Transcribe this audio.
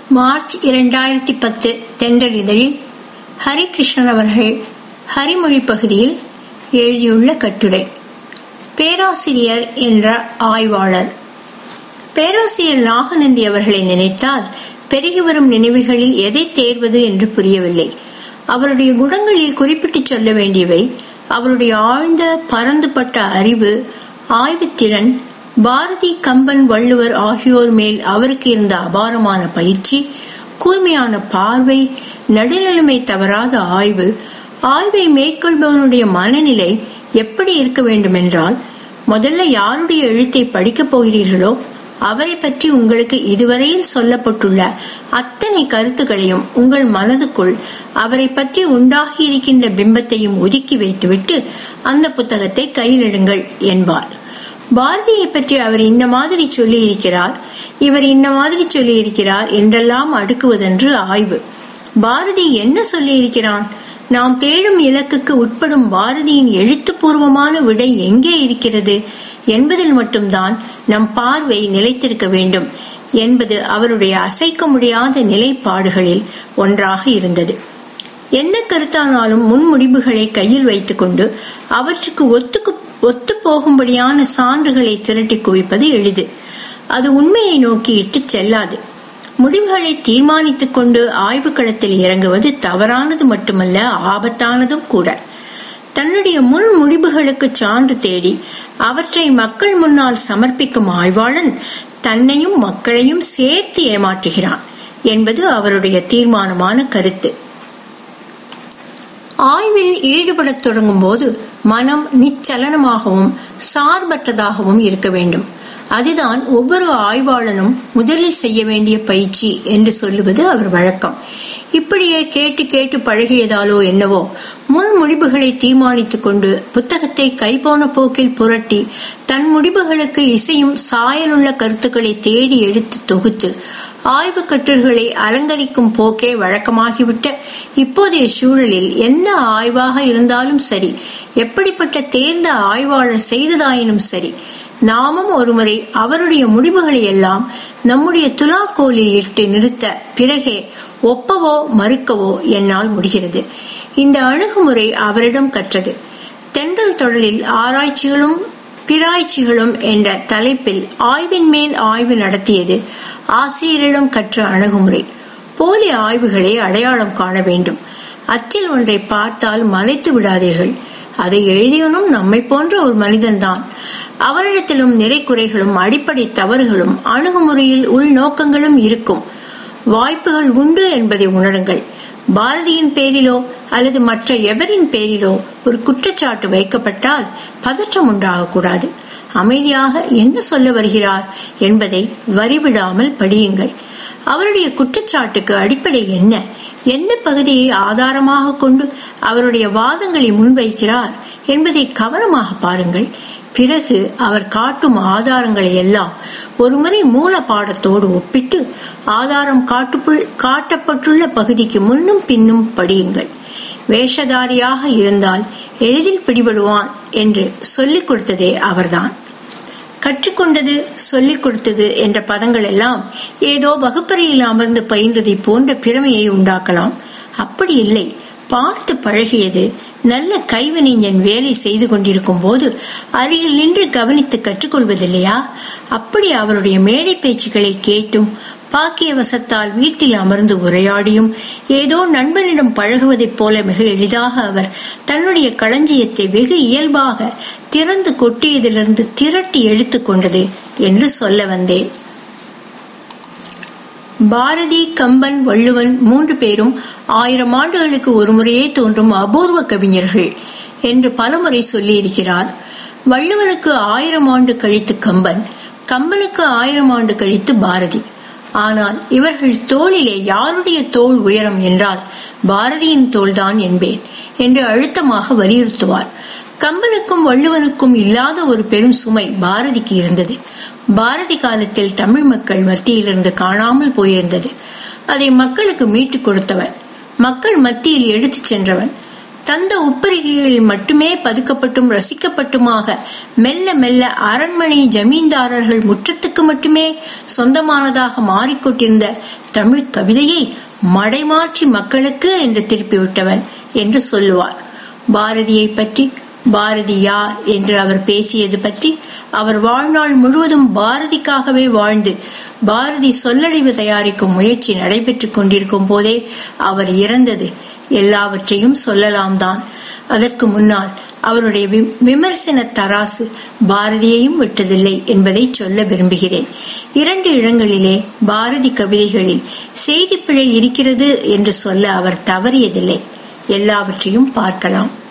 March இரண்டாயிரத்தி பத்து தென்றல் இதழில் ஹரிகிருஷ்ணன் அவர்கள் ஹரிமொழி பகுதியில் எழுதியுள்ள கட்டுரை பேராசிரியர் என்ற ஆய்வாளர் பேராசிரியர் நாகநந்தி அவர்களை நினைத்தால் பெருகி வரும் நினைவுகளில் எதை தேர்வது என்று புரியவில்லை அவருடைய குணங்களில் குறிப்பிட்டு சொல்ல வேண்டியவை அவருடைய ஆழ்ந்த பரந்துபட்ட அறிவு ஆய்வுத்திறன் பாரதி கம்பன் வள்ளுவர் ஆகியோர் மேல் அவருக்கு இருந்த அபாரமான பயிற்சி கூர்மையான பார்வை நடுநிலைமை தவறாத ஆய்வு ஆய்வை மேற்கொள்பவனுடைய மனநிலை எப்படி இருக்க வேண்டும் என்றால் முதல்ல யாருடைய எழுத்தை படிக்கப் போகிறீர்களோ அவரை பற்றி உங்களுக்கு இதுவரையில் சொல்லப்பட்டுள்ள அத்தனை கருத்துக்களையும் உங்கள் மனதுக்குள் அவரை பற்றி உண்டாகி இருக்கின்ற பிம்பத்தையும் ஒதுக்கி வைத்துவிட்டு அந்த புத்தகத்தை கையிலிடுங்கள் என்பார் பாரதியை பற்றி அவர் இந்த மாதிரி சொல்லி இருக்கிறார் இவர் இந்த மாதிரி சொல்லி இருக்கிறார் என்றெல்லாம் அடுக்குவதென்று ஆய்வு பாரதி என்ன சொல்லி இருக்கிறான் நாம் தேடும் இலக்குக்கு உட்படும் பாரதியின் எழுத்துப்பூர்வமான விடை எங்கே இருக்கிறது என்பதில் மட்டும்தான் நம் பார்வை நிலைத்திருக்க வேண்டும் என்பது அவருடைய அசைக்க முடியாத நிலைப்பாடுகளில் ஒன்றாக இருந்தது என்ன கருத்தானாலும் முன்முடிவுகளை கையில் வைத்துக்கொண்டு அவற்றுக்கு ஒத்துக்கு ஒத்து போகும்படியான சான்றுகளை திரட்டி குவிப்பது எளிது அது உண்மையை நோக்கி இட்டு செல்லாது முடிவுகளை தீர்மானித்துக் கொண்டு ஆய்வுக்களத்தில் இறங்குவது தவறானது மட்டுமல்ல ஆபத்தானதும் கூட தன்னுடைய முன் முடிவுகளுக்கு சான்று தேடி அவற்றை மக்கள் முன்னால் சமர்ப்பிக்கும் ஆய்வாளன் தன்னையும் மக்களையும் சேர்த்து ஏமாற்றுகிறான் என்பது அவருடைய தீர்மானமான கருத்து ஆய்வில் ஈடுபடத் தொடங்கும் போது மனம் நிச்சலனமாகவும் சார்பற்றதாகவும் இருக்க வேண்டும் அதுதான் ஒவ்வொரு ஆய்வாளனும் முதலில் செய்ய வேண்டிய பயிற்சி என்று சொல்லுவது அவர் வழக்கம் இப்படியே கேட்டு கேட்டு பழகியதாலோ என்னவோ முன் முடிவுகளை தீர்மானித்துக் கொண்டு புத்தகத்தை கைபோன போக்கில் புரட்டி தன் முடிவுகளுக்கு இசையும் சாயலுள்ள கருத்துக்களை தேடி எடுத்து தொகுத்து ஆய்வு கட்டுரைகளை அலங்கரிக்கும் போக்கே வழக்கமாகிவிட்ட இப்போதைய சூழலில் எந்த ஆய்வாக இருந்தாலும் சரி எப்படிப்பட்ட தேர்ந்த ஆய்வாளர் செய்ததாயினும் சரி நாமும் ஒருமுறை அவருடைய முடிவுகளை எல்லாம் நம்முடைய துலாக்கோலில் இட்டு நிறுத்த பிறகே ஒப்பவோ மறுக்கவோ என்னால் முடிகிறது இந்த அணுகுமுறை அவரிடம் கற்றது தென்றல் தொடரில் ஆராய்ச்சிகளும் பிராய்ச்சிகளும் என்ற தலைப்பில் ஆய்வின் மேல் ஆய்வு நடத்தியது ஆசிரியரிடம் கற்ற அணுகுமுறை போலி ஆய்வுகளை அடையாளம் காண வேண்டும் அச்சில் ஒன்றை பார்த்தால் மலைத்து விடாதீர்கள் அதை எழுதியவனும் நம்மை போன்ற ஒரு மனிதன்தான் அவரிடத்திலும் நிறை குறைகளும் அடிப்படை தவறுகளும் அணுகுமுறையில் உள்நோக்கங்களும் இருக்கும் வாய்ப்புகள் உண்டு என்பதை உணருங்கள் பாரதியின் பேரிலோ அல்லது மற்ற எவரின் பேரிலோ ஒரு குற்றச்சாட்டு வைக்கப்பட்டால் பதற்றம் உண்டாகக்கூடாது அமைதியாக என்ன சொல்ல வருகிறார் என்பதை வரிவிடாமல் படியுங்கள் அவருடைய குற்றச்சாட்டுக்கு அடிப்படை என்ன எந்த பகுதியை ஆதாரமாக கொண்டு அவருடைய வாதங்களை முன்வைக்கிறார் என்பதை கவனமாக பாருங்கள் பிறகு அவர் காட்டும் ஆதாரங்களை எல்லாம் ஒருமுறை மூல பாடத்தோடு ஒப்பிட்டு ஆதாரம் காட்டுப்புள் காட்டப்பட்டுள்ள பகுதிக்கு முன்னும் பின்னும் படியுங்கள் வேஷதாரியாக இருந்தால் எளிதில் பிடிபடுவான் என்று சொல்லிக் கொடுத்ததே அவர்தான் கற்றுக்கொண்டது சொல்லிக் கொடுத்தது என்ற பதங்கள் எல்லாம் ஏதோ வகுப்பறையில் அமர்ந்து பயின்றதை போன்ற பிறமையை உண்டாக்கலாம் அப்படி இல்லை பார்த்து பழகியது நல்ல கைவினைஞன் வேலை செய்து கொண்டிருக்கும் போது அருகில் நின்று கவனித்து கற்றுக்கொள்வதில்லையா அப்படி அவருடைய மேடை பேச்சுக்களை கேட்டும் பாக்கிய வசத்தால் வீட்டில் அமர்ந்து உரையாடியும் ஏதோ நண்பனிடம் பழகுவதைப் போல மிக எளிதாக அவர் தன்னுடைய களஞ்சியத்தை வெகு இயல்பாக திறந்து கொட்டியதிலிருந்து திரட்டி எடுத்துக்கொண்டது என்று சொல்ல வந்தேன் பாரதி கம்பன் வள்ளுவன் மூன்று பேரும் ஆயிரம் ஆண்டுகளுக்கு ஒரு முறையே தோன்றும் அபூர்வ கவிஞர்கள் என்று பலமுறை சொல்லியிருக்கிறார் வள்ளுவனுக்கு ஆயிரம் ஆண்டு கழித்து கம்பன் கம்பனுக்கு ஆயிரம் ஆண்டு கழித்து பாரதி ஆனால் இவர்கள் தோளிலே யாருடைய தோல் உயரம் என்றால் பாரதியின் தோல்தான் என்பேன் என்று அழுத்தமாக வலியுறுத்துவார் கம்பனுக்கும் வள்ளுவனுக்கும் இல்லாத ஒரு பெரும் சுமை பாரதிக்கு இருந்தது பாரதி காலத்தில் தமிழ் மக்கள் மத்தியிலிருந்து காணாமல் போயிருந்தது அதை மக்களுக்கு மீட்டுக் கொடுத்தவர் மக்கள் மத்தியில் எடுத்துச் சென்றவன் தந்த உப்பரிகைகளில் மட்டுமே பதுக்கப்பட்டும் ரசிக்கப்பட்டுமாக மெல்ல மெல்ல அரண்மனை ஜமீன்தாரர்கள் முற்றத்துக்கு மட்டுமே சொந்தமானதாக மாறிக்கொண்டிருந்த தமிழ் கவிதையை மடைமாற்றி மக்களுக்கு என்று திருப்பிவிட்டவன் என்று சொல்லுவார் பாரதியை பற்றி பாரதி யார் என்று அவர் பேசியது பற்றி அவர் வாழ்நாள் முழுவதும் பாரதிக்காகவே வாழ்ந்து பாரதி சொல்லழிவு தயாரிக்கும் முயற்சி நடைபெற்றுக் கொண்டிருக்கும் போதே அவர் இறந்தது எல்லாவற்றையும் சொல்லலாம் தான் அதற்கு முன்னால் அவருடைய விமர்சன தராசு பாரதியையும் விட்டதில்லை என்பதை சொல்ல விரும்புகிறேன் இரண்டு இடங்களிலே பாரதி கவிதைகளில் செய்தி பிழை இருக்கிறது என்று சொல்ல அவர் தவறியதில்லை எல்லாவற்றையும் பார்க்கலாம்